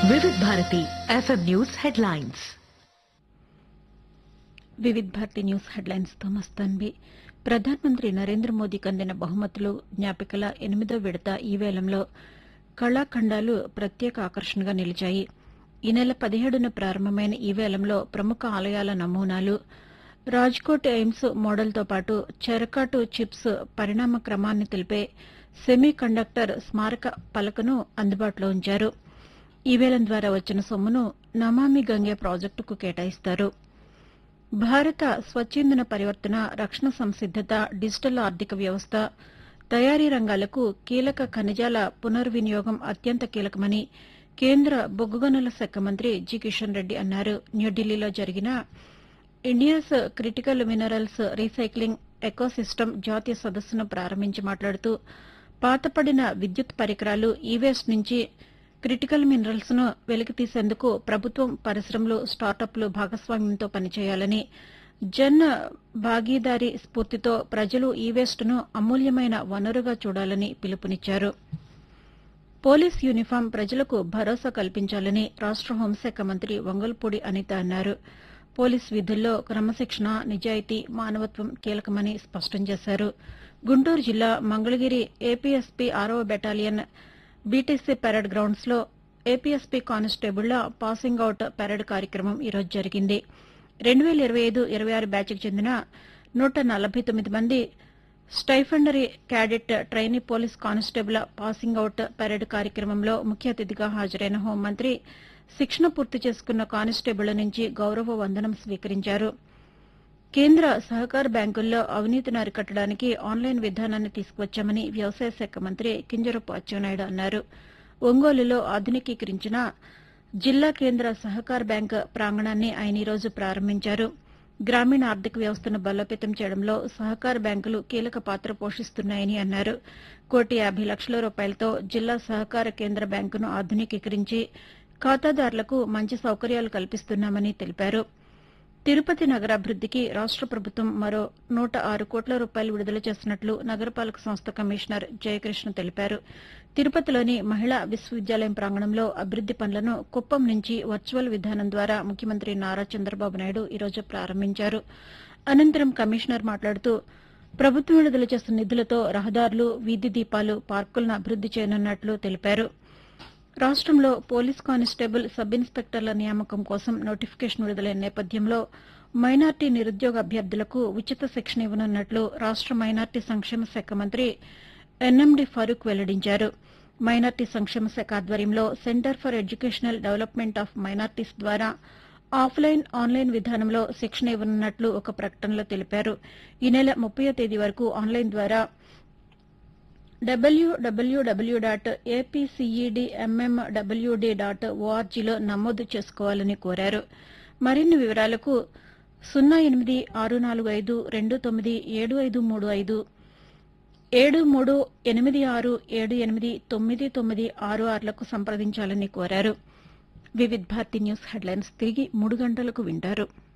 Vividh Bharati FM news headlines Vividh Bharati news headlines తో మస్తాన్వి ప్రధానమంత్రి నరేంద్ర మోదీకి అందిన బహుమతులు జ్ఞాపికల ఎనిమిదో విడత ఈ వేలంలో కళాఖండాలు ప్రత్యేక ఆకర్షణగా నిలిచాయి ఈ నెల పదిహేడున ప్రారంభమైన ఈ వేలంలో ప్రముఖ ఆలయాల నమూనాలు రాజ్కోట్ ఎయిమ్స్ మోడల్తో పాటు చెరకాటు చిప్స్ పరిణామ క్రమాన్ని తెలిపే సెమీ కండక్టర్ స్మారక పలకను అందుబాటులో ఉంచారు ఈ వేలం ద్వారా వచ్చిన సొమ్మును నమామి గంగే ప్రాజెక్టుకు కేటాయిస్తారు భారత స్వచ్ఛందన పరివర్తన రక్షణ సంసిద్దత డిజిటల్ ఆర్థిక వ్యవస్థ తయారీ రంగాలకు కీలక ఖనిజాల పునర్వినియోగం అత్యంత కీలకమని కేంద్ర బొగ్గు గనుల శాఖ మంత్రి జి కిషన్ రెడ్డి అన్నారు న్యూఢిల్లీలో జరిగిన India's critical minerals recycling ecosystem జాతీయ సదస్సును ప్రారంభించి మాట్లాడుతూ పాతపడిన విద్యుత్ పరికరాలు ఈ వేస్ట్ నుంచి క్రిటికల్ మినరల్స్ ను వెలికితీసేందుకు ప్రభుత్వం పరిశ్రమలు స్టార్టప్లు భాగస్వామ్యంతో పనిచేయాలని జన్ భాగీదారీ స్ఫూర్తితో ప్రజలు ఈ వేస్ట్ ను అమూల్యమైన వనరుగా చూడాలని పిలుపునిచ్చారు పోలీస్ యూనిఫామ్ ప్రజలకు భరోసా కల్పించాలని రాష్ట హోంశాఖ మంత్రి వంగల్పూడి అనిత అన్నారు పోలీస్ విధుల్లో క్రమశిక్షణ నిజాయితీ మానవత్వం కీలకమని స్పష్టం చేశారు గుంటూరు జిల్లా మంగళగిరి ఏపీఎస్పీ ఆరవ బెటాలియన్ బీటీసీ పెరడ్ గ్రౌండ్స్ లో ఏపీఎస్పీ కానిస్టేబుళ్ల పాసింగ్ అవుట్ పెరడ్ కార్యక్రమం ఈరోజు జరిగింది రెండు వేల ఇరవై ఐదు ఇరవై ఆరు బ్యాచ్కు చెందిన నూట నలభై తొమ్మిది మంది stipendiary cadet trainee police constable passing out parade కార్యక్రమంలో ముఖ్య అతిథిగా హాజరైన హోంమంత్రి శిక్షణ పూర్తి చేసుకున్న కానిస్టేబుళ్ల నుంచి గౌరవ వందనం స్వీకరించారు కేంద్ర సహకార బ్యాంకుల్లో అవినీతిని అరికట్టడానికి ఆన్లైన్ విధానాన్ని తీసుకువచ్చామని వ్యవసాయ శాఖ మంత్రి కింజరపు అచ్చెన్నాయుడు అన్నారు ఒంగోలులో ఆధునికీకరించిన జిల్లా కేంద్ర సహకార బ్యాంక్ ప్రాంగణాన్ని ఆయన ఈరోజు ప్రారంభించారు గ్రామీణ ఆర్థిక వ్యవస్థను బలోపేతం చేయడంలో సహకార బ్యాంకులు కీలక పాత్ర పోషిస్తున్నాయని అన్నారు కోటి యాభై లక్షల రూపాయలతో జిల్లా సహకార కేంద్ర బ్యాంకును ఆధునికీకరించి ఖాతాదారులకు మంచి సౌకర్యాలు కల్పిస్తున్నామని తెలిపారు తిరుపతి నగరాభివృద్దికి రాష్ట ప్రభుత్వం మరో నూట ఆరు కోట్ల రూపాయలు విడుదల చేస్తున్నట్లు నగరపాలక సంస్థ కమిషనర్ జయకృష్ణ తెలిపారు తిరుపతిలోని మహిళా విశ్వవిద్యాలయం ప్రాంగణంలో అభివృద్ది పనులను కుప్పం నుంచి వర్చువల్ విధానం ద్వారా ముఖ్యమంత్రి నారా చంద్రబాబు నాయుడు ఈరోజు ప్రారంభించారు అనంతరం కమిషనర్ మాట్లాడుతూ ప్రభుత్వం విడుదల చేస్తున్న నిధులతో రహదారులు వీధి దీపాలు పార్కులను అభివృద్ది చేయనున్నట్లు తెలిపారు రాష్టంలో పోలీస్ కానిస్టేబుల్ సబ్ ఇన్స్పెక్టర్ల నియామకం కోసం నోటిఫికేషన్ విడుదలైన నేపథ్యంలో మైనార్టీ నిరుద్యోగ అభ్యర్థులకు ఉచిత శిక్షణ ఇవ్వనున్నట్లు రాష్ట మైనార్టీ సంక్షేమ శాఖ మంత్రి ఎన్ఎండి ఫరూక్ వెల్లడించారు మైనార్టీ సంక్షేమ శాఖ ఆధ్వర్యంలో centre for educational development of minorities ద్వారా ఆఫ్లైన్ ఆన్లైన్ విధానంలో శిక్షణ ఇవ్వనున్నట్లు ఒక ప్రకటనలో తెలిపారు ఈ నెల ముప్పయో తేదీ వరకు ఆన్లైన్ ద్వారా డబ్ల్యూడబ్ల్యూడబ్ల్యూ డాట్ ఏపీసీఈడీఎంఎండబ్ల్యూడీ డాట్ ఓఆర్జీలో నమోదు చేసుకోవాలని కోరారు మరిన్ని వివరాలకు సున్నా ఎనిమిది ఆరు నాలుగు ఐదు రెండు తొమ్మిది ఏడు ఐదు మూడు ఐదు ఏడు మూడు ఎనిమిది ఆరు ఏడు ఎనిమిది తొమ్మిది తొమ్మిది ఆరు ఆరులకు సంప్రదించాలని కోరారు వివిధ్ భారతి న్యూస్ హెడ్లైన్స్ తిరిగి మూడు గంటలకు వింటారు